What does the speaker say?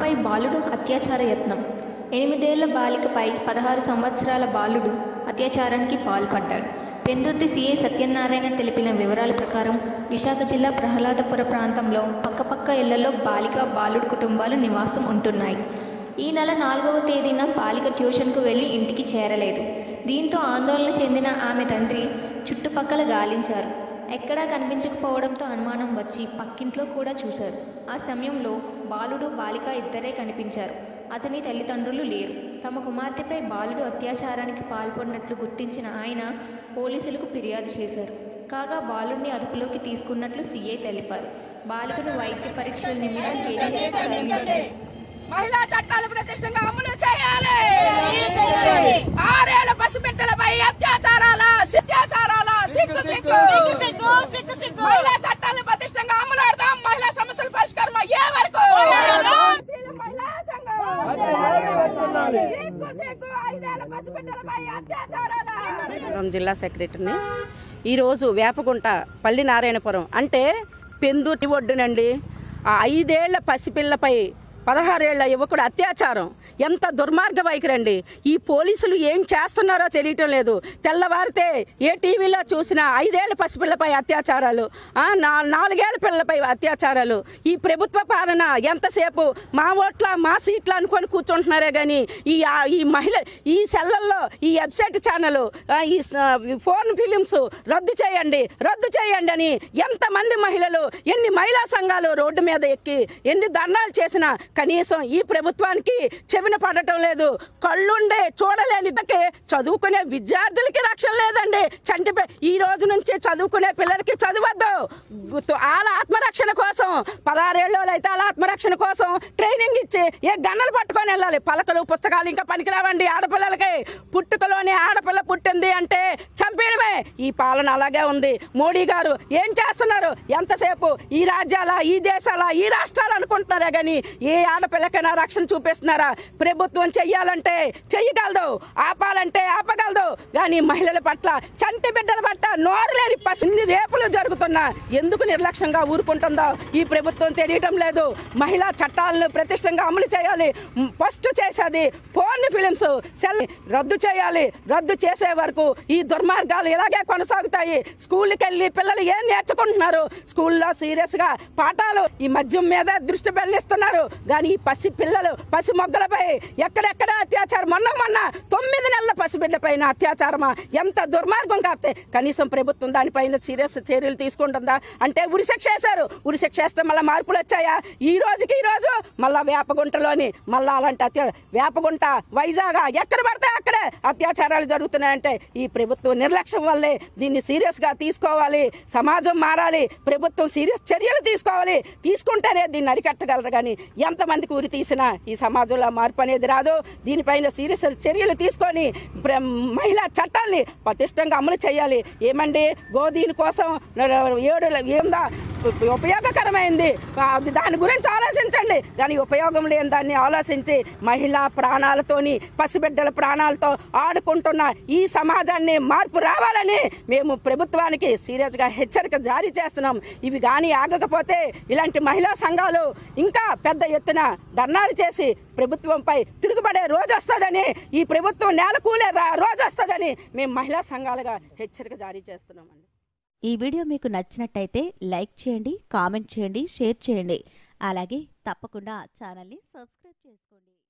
బాలికపై బాలుడు అత్యాచార యత్నం ఎనిమిదేళ్ల బాలికపై పదహారు సంవత్సరాల బాలుడు అత్యాచారానికి పాల్పడ్డాడు పెందుర్తి సీఐ సత్యనారాయణ తెలిపిన వివరాల ప్రకారం విశాఖ జిల్లా ప్రహ్లాదపుర ప్రాంతంలో పక్కపక్క ఇళ్లలో బాలిక బాలుడు కుటుంబాలు నివాసం ఉంటున్నాయి ఈ నెల నాలుగవ తేదీన బాలిక ట్యూషన్కు వెళ్ళి ఇంటికి చేరలేదు దీంతో ఆందోళన చెందిన ఆమె తండ్రి చుట్టుపక్కల గాలించారు ఎక్కడా కనిపించకపోవడంతో అనుమానం వచ్చి పక్కింట్లో కూడా చూశారు ఆ సమయంలో బాలుడు బాలిక ఇద్దరే కనిపించారు అతని తల్లిదండ్రులు లేరు తమ కుమార్తెపై బాలుడు అత్యాచారానికి పాల్పడినట్లు గుర్తించిన ఆయన పోలీసులకు ఫిర్యాదు చేశారు కాగా బాలుడిని అదుపులోకి తీసుకున్నట్లు సీఐ తెలిపారు బాలికను వైద్య పరీక్షల నిమిత్తం కేజీహెచ్కు తరలించారు మహిళా చట్టాలు ప్రతిష్టంగా అమలు చేయాలి ఆరేళ్ల పసిబిడ్డలపై అత్యాచారాల అత్యాచారాల సిగ్గు సిగ్గు సిగ్గు సిగ్గు సిగ్గు మహిళా చట్టాలు ప్రతిష్టంగా అమలు పెడదాం మహిళా సమస్యల పరిష్కారం అయ్యే వరకు మహిళా సంఘం. సిగ్గు సిగ్గు ఐదేళ్ల పసిబిడ్డలపై అత్యాచారాల శ్రీకాకుళం జిల్లా సెక్రటరీని ఈరోజు వేపగుంట పల్లి నారాయణపురం అంటే పెందుటి ఒడ్డునండి ఆ ఐదేళ్ల పసిపిల్లపై పదహారేళ్ల యువకుడు అత్యాచారం ఎంత దుర్మార్గ వైఖరండి ఈ పోలీసులు ఏం చేస్తున్నారో తెలియటం లేదు తెల్లవారితే ఏ టీవీలో చూసినా ఐదేళ్ల పసిపిల్లపై అత్యాచారాలు ఆ, నా- నాలుగేళ్ల పిల్లలపై అత్యాచారాలు ఈ ప్రభుత్వ పాలన ఎంతసేపు మా ఓట్ల మా సీట్ల అనుకొని కూర్చుంటున్నారే కానీ ఈ ఆ- ఈ మహిళ ఈ సెల్లల్లో ఈ వెబ్సైట్ ఛానల్ ఈ స- ఈ ఫోన్ ఫిలిమ్స్ రద్దు చేయండి రద్దు చేయండి అని ఎంతమంది మహిళలు ఎన్ని మహిళా సంఘాలు రోడ్డు మీద ఎక్కి ఎన్ని ధర్నాలు చేసినా కనీసం ఈ ప్రభుత్వానికి చెవిన పడటం లేదు కళ్ళుండే చూడలేని ఇద్దరికి చదువుకునే విద్యార్థులకి రక్షణ లేదండి చంటి పి- ఈ రోజు నుంచి చదువుకునే పిల్లలకి చదవద్దు గుర్తు- వాళ్ళ ఆత్మరక్షణ కోసం పదహారేళ్ళు అయితే వాళ్ళ ఆత్మరక్షణ కోసం ట్రైనింగ్ ఇచ్చి ఏ గన్నలు పట్టుకొని వెళ్ళాలి పలకలు పుస్తకాలు ఇంకా పనికిరావండి ఆడపిల్లలకి పుట్టుకలోనే ఆడపిల్ల పుట్టింది అంటే చంపేయడమే ఈ పాలన అలాగే ఉంది మోడీ గారు ఏం చేస్తున్నారు ఎంతసేపు ఈ రాజ్యాల ఈ దేశాల ఈ రాష్ట్రాలు అనుకుంటున్నారే కానీ ఏ ఆడపిల్లకైనా రక్షణ చూపిస్తున్నారా ప్రభుత్వం చెయ్యాలంటే చెయ్యగలదు ఆపాలంటే ఆపగలదు కానీ మహిళల పట్ల చంటి బిడ్డల పట్ల నోరు లేని పసిన్ని రేపులు జరుగుతున్నా ఎందుకు నిర్లక్ష్యంగా ఊరుకుంటుందో ఈ ప్రభుత్వం తెలియటం లేదు మహిళా చట్టాలను ప్రతిష్టంగా అమలు చేయాలి మ్, ఫస్ట్ చేసేది ఫోన్ ఫిలిమ్స్ సెల్ రద్దు చేయాలి రద్దు చేసే వరకు ఈ దుర్మార్గాలు ఇలాగే కొనసాగుతాయి స్కూల్కి వెళ్ళి పిల్లలు ఏం నేర్చుకుంటున్నారు స్కూల్లో సీరియస్ గా పాఠాలు ఈ మద్యం మీద దృష్టి పెళ్లిస్తున్నారు కానీ ఈ పసి పిల్లలు పసి మొగ్గలపై ఎక్కడెక్కడ అత్యాచారం మొన్న మొన్న తొమ్మిది నెలల పసిబిడ్డ పైన అత్యాచారమా ఎంత దుర్మార్గం కాకపోతే కనీసం ప్రభుత్వం దానిపైన సీరియస్ చర్యలు తీసుకుంటుందా అంటే ఉరిశిక్ష వేశారు ఉరిశిక్ష వేస్తే మళ్ళీ మార్పులు వచ్చాయా ఈ రోజుకి ఈ రోజు మళ్ళా వేపగుంటలోని మళ్ళా అలాంటి అత్యా వేపగుంట వైజాగ్ ఎక్కడ పడితే అక్కడే అత్యాచారాలు జరుగుతున్నాయంటే ఈ ప్రభుత్వం నిర్లక్ష్యం వల్లే దీన్ని సీరియస్ గా తీసుకోవాలి సమాజం మారాలి ప్రభుత్వం సీరియస్ చర్యలు తీసుకోవాలి తీసుకుంటేనే దీన్ని అరికట్టగలరు కానీ ఎంతమందికి ఉరి తీసినా ఈ సమాజంలో మార్పు అనేది రాదు దీనిపైన సీరియస్ చర్యలు తీసుకొని ప్ర- మహిళా చట్టాల్ని పటిష్టంగా అమలు చేయాలి ఏమండి గోదీని కోసం ఏడు ఏందా ఉపయోగకరమైంది అది దాని గురించి ఆలోచించండి కానీ ఉపయోగం లేని దాన్ని ఆలోచించి మహిళా ప్రాణాలతోని పసిబిడ్డల ప్రాణాలతో ఆడుకుంటున్న ఈ సమాజాన్ని మార్పు రావాలని మేము ప్రభుత్వానికి సీరియస్ గా హెచ్చరిక జారీ చేస్తున్నాం ఇవి కానీ ఆగకపోతే ఇలాంటి మహిళా సంఘాలు ఇంకా పెద్ద ఎత్తున ధర్నాలు చేసి ప్రభుత్వంపై తిరుగుబడే రోజు వస్తుందని ఈ ప్రభుత్వం నేల కూలే రా- రోజు వస్తుందని మేము మహిళా సంఘాలుగా హెచ్చరిక జారీ చేస్తున్నామండి ఈ వీడియో మీకు నచ్చినట్టయితే లైక్ చేయండి కామెంట్ చేయండి షేర్ చేయండి అలాగే తప్పకుండా ఛానల్ని సబ్స్క్రైబ్ చేసుకోండి